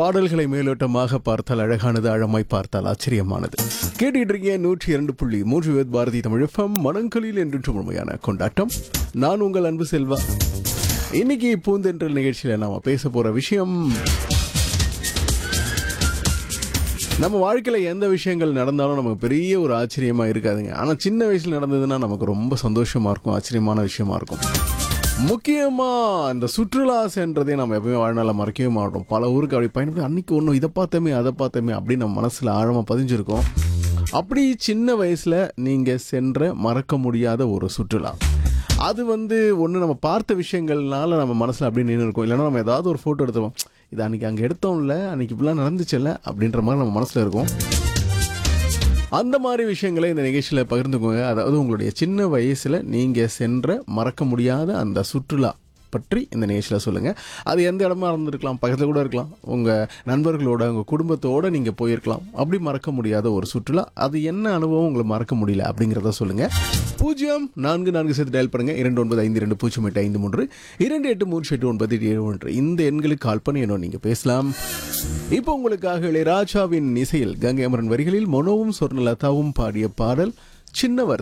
பாடல்களை மேலோட்டமாக பார்த்தால் அழகானது ஆழமாய் பார்த்தால் ஆச்சரியமானது கேட்டுட்டு இருக்கீங்க நூற்றி இரண்டு புள்ளி மூன்று வேத் பாரதி தமிழ் எஃப்எம் மனங்களில் என்று முழுமையான கொண்டாட்டம் நான் உங்கள் அன்பு செல்வா இன்னைக்கு பூந்தென்றல் நிகழ்ச்சியில நாம பேச போற விஷயம் நம்ம வாழ்க்கையில எந்த விஷயங்கள் நடந்தாலும் நமக்கு பெரிய ஒரு ஆச்சரியமா இருக்காதுங்க ஆனா சின்ன வயசுல நடந்ததுன்னா நமக்கு ரொம்ப சந்தோஷமா இருக்கும் ஆச்சரியமான விஷயமா இருக்கும் முக்கியமா இந்த சுற்றுலா சென்றதை நம்ம எப்பவுமே வாழ்நாள மறக்கவே மாட்டோம் பல ஊருக்கு அப்படி பயணப்படி அன்னைக்கு ஒன்றும் இதை பார்த்தோமே அதை பார்த்தோமே அப்படின்னு நம்ம மனசுல ஆழமா பதிஞ்சிருக்கோம் அப்படி சின்ன வயசுல நீங்க சென்ற மறக்க முடியாத ஒரு சுற்றுலா அது வந்து ஒன்று நம்ம பார்த்த விஷயங்கள்னால நம்ம மனசில் அப்படியே நின்று இருக்கும் இல்லைன்னா நம்ம ஏதாவது ஒரு ஃபோட்டோ எடுத்துவோம் இது அன்னைக்கு அங்கே எடுத்தோம்ல அன்னைக்கு இப்படிலாம் நடந்துச்சுல்ல அப்படின்ற மாதிரி நம்ம மனசில் இருக்கும் அந்த மாதிரி விஷயங்களை இந்த நிகழ்ச்சியில் பகிர்ந்துக்கோங்க அதாவது உங்களுடைய சின்ன வயசில் நீங்கள் சென்ற மறக்க முடியாத அந்த சுற்றுலா பற்றி இந்த நிகழ்ச்சியில் சொல்லுங்கள் அது எந்த இடமா இருந்திருக்கலாம் பக்கத்தில் கூட இருக்கலாம் உங்கள் நண்பர்களோட உங்கள் குடும்பத்தோடு நீங்கள் போயிருக்கலாம் அப்படி மறக்க முடியாத ஒரு சுற்றுலா அது என்ன அனுபவம் உங்களுக்கு மறக்க முடியல அப்படிங்கிறத சொல்லுங்கள் பூஜ்ஜியம் நான்கு நான்கு சேர்த்து டயல் பண்ணுங்கள் இரண்டு ஒன்பது ஐந்து ரெண்டு பூஜ்ஜியம் எட்டு ஐந்து மூன்று இரண்டு எட்டு மூன்று எட்டு ஒன்பது ஏழு ஒன்று இந்த எண்களுக்கு கால் பண்ணி என்ன நீங்கள் பேசலாம் இப்போ உங்களுக்காக இளையராஜாவின் இசையில் கங்கை அமரன் வரிகளில் மனோவும் சொர்ணலதாவும் பாடிய பாடல் சின்னவர்